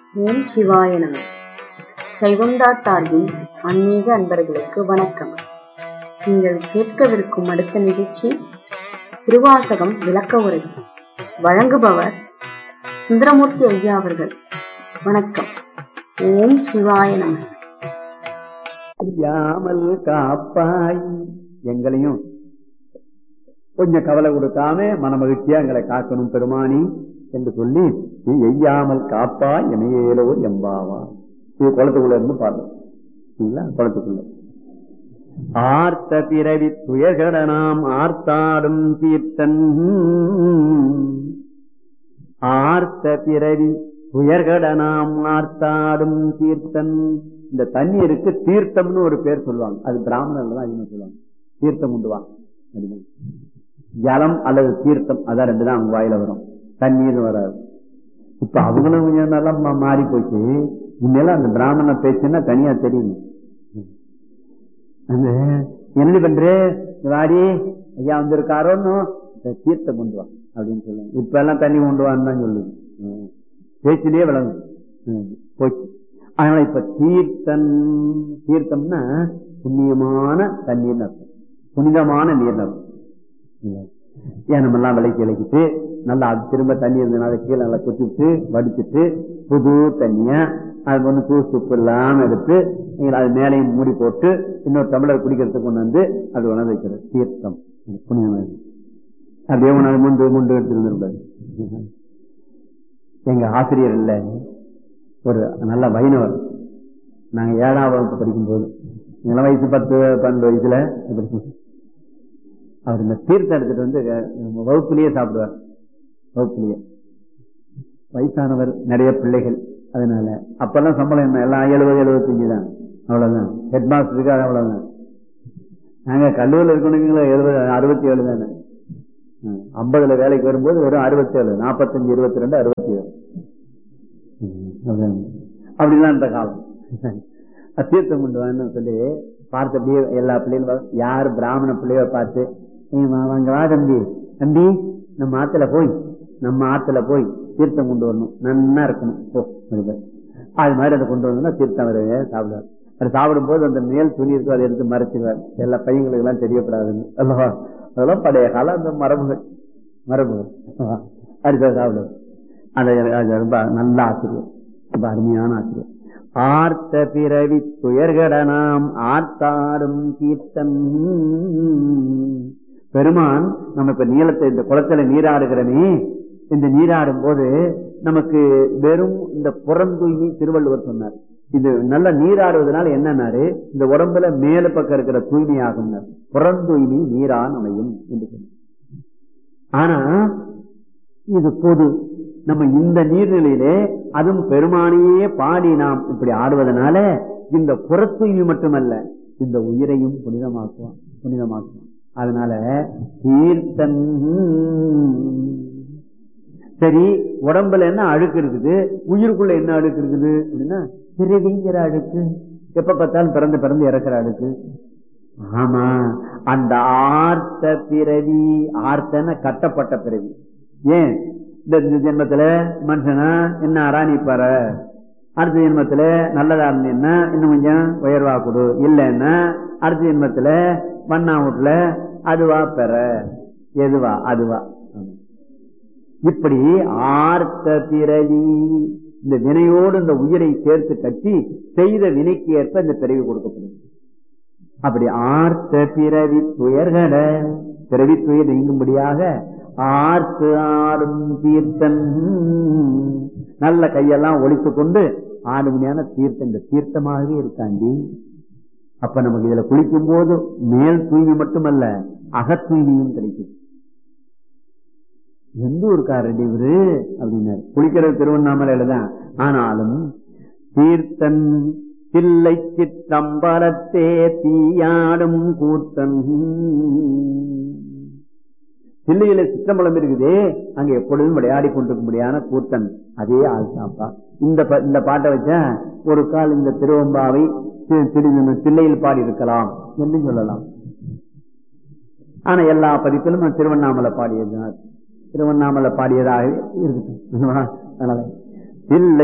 ஓம் சிவாய நம சைவம்டா சார்பில் ஆன்மீக அன்பர்களுக்கு வணக்கம் நீங்கள் கேட்கவிருக்கும் அடுத்த நிகழ்ச்சி திருவாசகம் விளக்க உரை வழங்குபவர் சுந்தரமூர்த்தி ஐயா அவர்கள் வணக்கம் ஓம் சிவாய நம யாமல் காப்பாய் எங்களையும் கொஞ்சம் கவலை கொடுக்காம மனமகிழ்ச்சியா எங்களை காக்கணும் பெருமானி என்று சொல்லி நீ எய்யாமல் காப்பாய் எமையேலோ எம்பாவா இது குளத்துக்குள்ள இருந்து பாடுறோம் குளத்துக்குள்ள ஆர்த்த பிறவி துயர்கட நாம் ஆர்த்தாடும் தீர்த்தன் ஆர்த்த பிறவி துயர்கட நாம் ஆர்த்தாடும் தீர்த்தன் இந்த தண்ணீருக்கு தீர்த்தம்னு ஒரு பேர் சொல்லுவாங்க அது பிராமணர்கள் தான் அதிகமா சொல்லுவாங்க தீர்த்தம் உண்டு வா அப்படின்னு ஜலம் அல்லது தீர்த்தம் அதான் ரெண்டு தான் அவங்க வாயில வரும் தண்ணீர் வராது இப்ப அவங்களும் கொஞ்சம் நல்லா மா- மாறி போச்சு முன்னெல்லாம் அந்த பிராமண பேச்சுன்னா தனியா தெரியும் அந்த என்ன பண்ற வாடி ஐயா வந்திருக்காரோன்னு இந்த தீர்த்தம் கொண்டு வா அப்படின்னு சொல்லுவாங்க இப்ப எல்லாம் தண்ணி கொண்டு வான்னு தான் சொல்லுது ம். பேச்சிலேயே விளங்கும் ம். போச்சு அதனால இப்ப தீர்த்தம் தீர்த்தம்னா புண்ணியமான தண்ணீர்னு அர்த்தம் புனிதமான நீர் அர்த்தம் இல்லை. ஏன் நம்ம எல்லாம் விலைக்கு விளக்கிட்டு நல்லா அது திரும்ப தண்ணி இருந்ததுனால அதை கீழே நல்லா கொட்டிவிட்டு வடிச்சிட்டு புது தண்ணிய அது ஒண்ணு தூசு உப்பு இல்லாம எடுத்து நீங்கள் அது மேலையும் மூடி போட்டு இன்னொரு தமிழர் குடிக்கிறதுக்கு கொண்டு வந்து அது உணவு வைக்கிறது தீர்த்தம் இது புனிதமானது அப்படியே உணவு முண்டு முண்டு எடுத்துருந்துருப்பாரு எங்க ஆசிரியர் இல்ல ஒரு நல்ல வைணவர் நாங்க ஏழாம் வகுப்பு படிக்கும்போது இளம் வயசு பத்து பன்னெண்டு வயசுல படிக்கும் அவர் இந்த தீர்த்தம் எடுத்துட்டு வந்து அஹ், வகுப்புலயே சாப்பிடுவார் வகுப்புலயே வயசானவர் நிறைய பிள்ளைகள் அதனால அப்பெல்லாம் சம்பளம் என்ன எல்லாம் எழுபது எழுபத்தஞ்சு தான் அவ்வளவுதான் ஹெட் மாஸ்டருக்கு அவ்வளவுதான் நாங்க கல்லூரியில் இருக்கணுங்களா எழுபது அறுபத்தி ஏழு தானே ம், ஐம்பதுல வேலைக்கு வரும்போது வெறும் அறுபத்தி ஏழு நாற்பத்தஞ்சு இருபத்தி ரெண்டு அறுபத்தி ஏழு ம், அதான். அப்படிலாம் இந்த காலம் தீர்த்தம் கொண்டு வான்னு சொல்லி பார்த்து அப்படியே எல்லா பிள்ளைகளும் யார் பிராமண பிள்ளைய பார்த்து "ஏய், வா, வாங்க வா தம்பி தம்பி நம்ம ஆத்துல போய் நம்ம ஆத்துல போய் தீர்த்தம் கொண்டு வரணும் நன்னா இருக்கணும் போ அப்படிம்பாரு. அது மாதிரி அதை கொண்டு வந்தோம்னா தீர்த்தம் அவர் சாப்பிடுவார் அது சாப்பிடும்போது அந்த மேல் துணி இருக்கோ அதை எடுத்து மறைச்சிருவார் எல்லா பையங்களுக்கு எல்லாம் தெரியப்படாதுன்னு அல்லவா அதெல்லாம் பழைய காலம் அந்த மரபுகள் மரபுகள் அரிசா சாப்பிடுவார் அது அது ரொம்ப நல்ல ஆசிரியர் ரொம்ப அருமையான ஆசிரியர் ஆர்த்த பிறவி துயர்கட நாம் ஆர்த்தாடும் கீர்த்தன் பெருமான் நம்ம இப்ப நீளத்தை இந்த குளத்துல நீராடுகிறனே இந்த நீராடும் போது நமக்கு வெறும் இந்த புறந்தூய்மை திருவள்ளுவர் சொன்னார் இது நல்ல நீராடுவதனால என்னன்னாரு இந்த உடம்புல மேல பக்கம் இருக்கிற தூய்மையாகும் புறந்தூய்மை நீரான் அமையும் என்று சொன்னார் ஆனா இது பொது நம்ம இந்த நீர்நிலையிலே அதுவும் பெருமானையே பாடி நாம் இப்படி ஆடுவதனால இந்த புறத்தூய்மை மட்டுமல்ல இந்த உயிரையும் புனிதமாக்குவான் புனிதமாக்குவான் அதனால தீர்த்தன் சரி உடம்புல என்ன அழுக்கு இருக்குது உயிருக்குள்ள என்ன அழுக்கு இருக்குது அப்படின்னா பிறவிங்கிற அழுக்கு எப்ப பார்த்தாலும் பிறந்து பிறந்து இறக்குற அழுக்கு ஆமா அந்த ஆர்த்த பிறவி ஆர்த்தன கட்டப்பட்ட பிறவி ஏன் இந்த இந்த ஜென்மத்துல மனுஷனா என்ன அராணி பாற அடுத்த ஜென்மத்துல நல்லதா இருந்தீங்கன்னா இன்னும் கொஞ்சம் உயர்வா கொடு இல்லைன்னா அடுத்த ஜென்மத்துல மண்ணா வீட்டுல அதுவா பெற எதுவா அதுவா இப்படி ஆர்த்த பிறவி இந்த வினையோடு இந்த உயிரை சேர்த்து கட்டி செய்த வினைக்கு ஏற்ப இந்த பிறவி கொடுக்கப்படும் அப்படி ஆர்த்த பிறவி துயர்கட பிறவி துயர் நீங்கும்படியாக ஆர்த்து ஆடும் தீர்த்தன் நல்ல கையெல்லாம் ஒழித்து கொண்டு ஆடுமையான தீர்த்தம் இந்த தீர்த்தமாகவே இருக்காண்டி அப்ப நமக்கு இதுல குளிக்கும் போது மேல் தூய்மை மட்டுமல்ல அகத்தூய்மையும் கிடைக்கும் எந்த ஊருக்காரடி இவரு அப்படின்னாரு குளிக்கிறது திருவண்ணாமலையில தான் ஆனாலும் தீர்த்தன் தில்லை சித்தம்பலத்தே தீயாடும் கூத்தன் தில்லையில சித்தம்பலம் இருக்குதே அங்க எப்பொழுதும் விளையாடி கொண்டிருக்கும்படியான கூத்தன் அதே ஆள் தாப்பா இந்த ப- இந்த பாட்டை வச்சா ஒரு கால் இந்த திருவம்பாவை தி- திரு- தில்லையில் பாடி இருக்கலாம் என்று சொல்லலாம் ஆனா எல்லா பதிப்பிலும் திருவண்ணாமலை பாடியதுதான் திருவண்ணாமலை பாடியதாக இருக்கு அதனால இல்லை